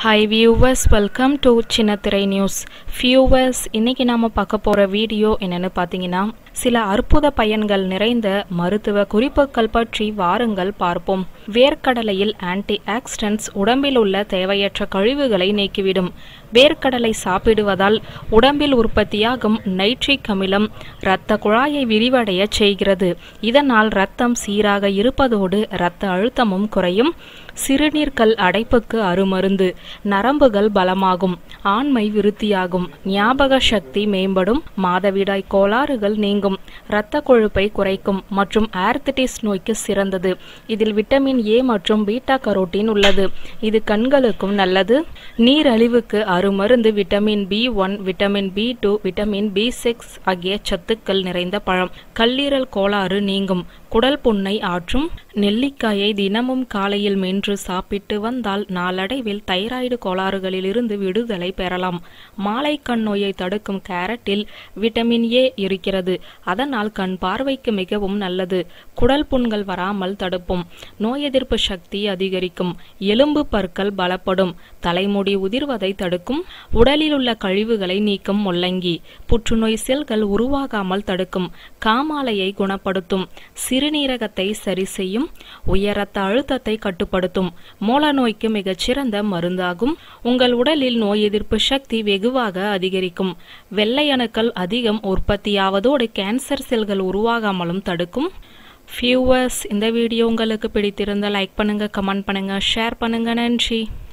hi viewers welcome to Chinnathirai news viewers இன்னைக்கு நாம பார்க்க போற வீடியோ என்னன்னு பார்த்தீங்கன்னா சில அற்புத பயன்கள் நிறைந்த மருத்துவ குறிப்புகள் பற்றி வாருங்கள் பார்ப்போம் வேர்க்கடலையில் ஆன்டி ஆக்சிடென்ட்ஸ் உடம்பில் உள்ள தேவையற்ற கழிவுகளை நீக்கிவிடும் வேர்க்கடலை சாப்பிடுவதால் உடம்பில் உற்பத்தியாகும் நைட்ரிக் அமிலம் இரத்த குழாயை விரிவடைய செய்கிறது இதனால் இரத்தம் சீராக இருப்பதோடு இரத்த அழுத்தமும் குறையும் சிறுநீர்க்கல் அடைப்புக்கு அருமருந்து நரம்புகள் பலமாகும் ஆண்மை விருத்தியாகும் ஞாபக சக்தி மேம்படும் மாதவிடாய் கோளாறுகள் நீங்கும் இரத்த கொழுப்பை குறைக்கும் மற்றும் ஆர்த்திட்டிஸ் நோய்க்கு சிறந்தது இதில் விட்டமின் ஏ மற்றும் பீட்டா கரோட்டின் உள்ளது இது கண்களுக்கும் நல்லது நீரழிவுக்கு அருமருந்து vitamin B one vitamin B two vitamin B six ஆகிய சத்துக்கள் நிறைந்த பழம் கல்லீரல் கோளாறு நீங்கும் குடல் புண்ணை ஆற்றும் நெல்லிக்காயை தினமும் காலையில் மென்று சாப்பிட்டு வந்தால் நாளடைவில் தைராய்டு கோளாறுகளில் இருந்து விடுதலை பெறலாம் மாலை கண் நோயை தடுக்கும் கேரட்டில் விட்டமின் ஏ இருக்கிறது அதனால் கண் பார்வைக்கு மிகவும் நல்லது குடல் புண்கள் வராமல் தடுப்பும் நோய் எதிர்ப்பு சக்தி அதிகரிக்கும் எலும்பு பற்கள் பலப்படும் தலைமுடி உதிர்வதை தடுக்கும் உடலில் உள்ள கழிவுகளை நீக்கும் முள்ளங்கி புற்றுநோய் செல்கள் உருவாகாமல் தடுக்கும் காமாலையை குணப்படுத்தும் சிறுநீரகத்தை சரி செய்யும் உயர் ரத்த அழுத்தத்தை கட்டுப்படுத்தும் மூல நோய்க்கு மிகச்சிறந்த மருந்தாகும் உங்கள் உடலில் நோய் எதிர்ப்பு சக்தி வெகுவாக அதிகரிக்கும் வெள்ளை அணுக்கள் அதிகம் உற்பத்தியாவதோடு கேன்சர் செல்கள் உருவாகாமலும் தடுக்கும் வியூவர்ஸ் இந்த வீடியோ உங்களுக்கு பிடித்திருந்தால் லைக் பண்ணுங்க கமெண்ட் பண்ணுங்க ஷேர் பண்ணுங்க நன்றி